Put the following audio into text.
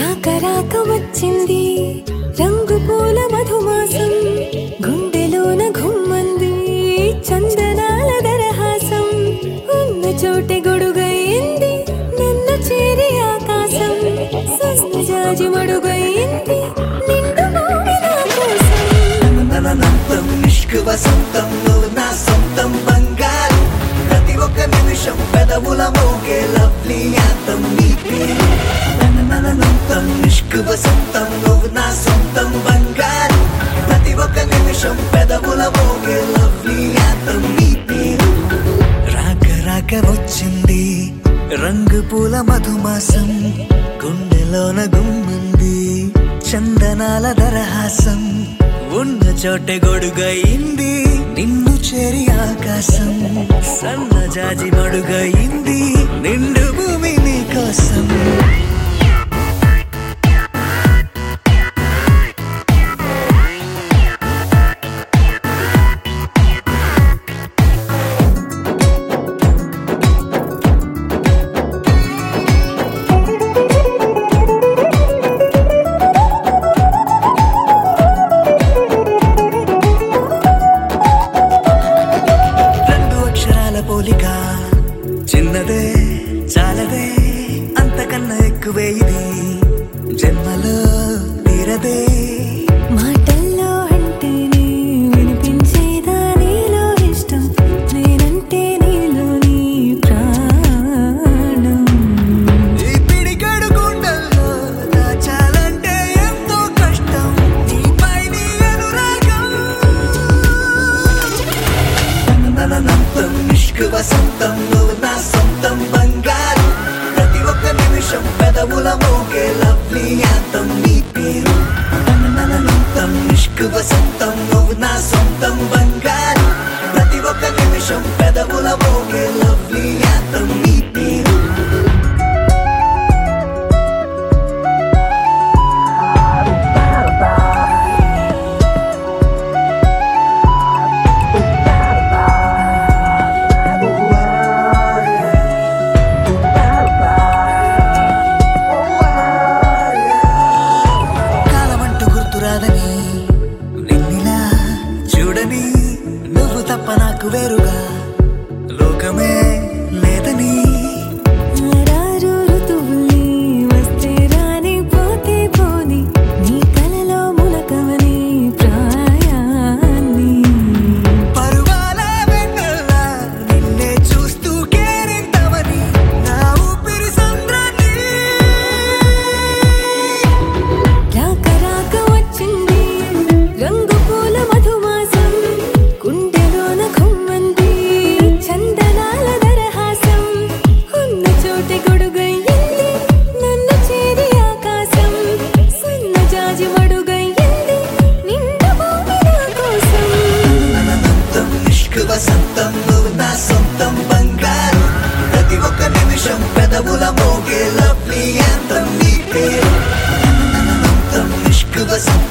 రాక రాక వచ్చింది రంగు పూల మధుమాసం గుండెలోన ఘుమ్మంది చందనాల దరహాసం ఉన్న చోటే గొడుగయింది నన్ను చేరి ఆకాశం సన్నజాజి మడుగయింది నిండు భూమి నా కోసం ననంతం నిష్కు వసంతం నువ్వు నా సొంతం బంగారు ప్రతి ఒక్క నిమిషం పెదవుల మోగే లవ్లీ యాంతం నీ పేరు ననంతం నిష్కు వసంతం నువ్వు నా సొంతం బంగారు ప్రతి ఒక్క నిమిషం పెదవుల మోగే లవ్లీ యాంతం నీ పేరు రాక రాక వచ్చింది రంగు పూల మధుమాసం గుండెలోన గుమ్మంది చందనాల దరహాసం ఉన్న చోటే గొడుగయింది నిన్ను చేరి ఆకాశం సన్నజాజి మడుగయింది నిండు భూమి నీ కోసం రెండు అక్షరాల పోలిక చిన్నదే చాలదే అంతకన్నా ఎక్కువే ఇది జన్మలో తీరదే మాటల్లో అంటేనే వినిపించేదా నీలో ఇష్టం నేనంటే నీలోని ప్రాణం ఈ పిడికెడు గుండెల్లో దాచాలంటే ఎంతో కష్టం నీపై నీ అనురాగం ననంతం నిష్కు వసంతం నువ్వు నా సొంతం బంగారు ప్రతి ఒక్క నిమిషం పెదవుల మోగే లవ్లీ యాంతం నీ పేరు ననంతం నిష్కు వసంతం నువ్వు నా సొంతం బంగారు ప్రతి ఒక్క నిమిషం పెదవుల మోగే లవ్లీ యాంతం నీ పేరు కాలమంటూ గుర్తురాదని నిన్నిలా చూడని నువ్వు తప్ప నాకు వేరుగా లోకమే లేదని ఆరారు ఋతువుల్ని వస్తే రాని పోతే పోని నీ కలలో ములకవని ప్రాయాన్ని పరువాల వెన్నెలా నిన్నే చూస్తూ కేరింతవని నా ఊపిరి సంద్రాన్ని రాక రాక వచ్చింది రంగు పూల మధుమాసం గుండెలోన ఘుమ్మంది చందనాల దరహాసం ఉన్న చోటే గొడుగయ్యింది నన్ను చేరి ఆకాశం సన్నజాజి మడుగయ్యింది నిండు భూమి నా కోసం అనంతం నిష్కు వసంతం నువ్వు నా సొంతం బంగారు ప్రతి ఒక్క నిమిషం పెదవుల మోగే లవ్లీ యాంతం నీ పేరు అనంతం నిష్కు వసంతం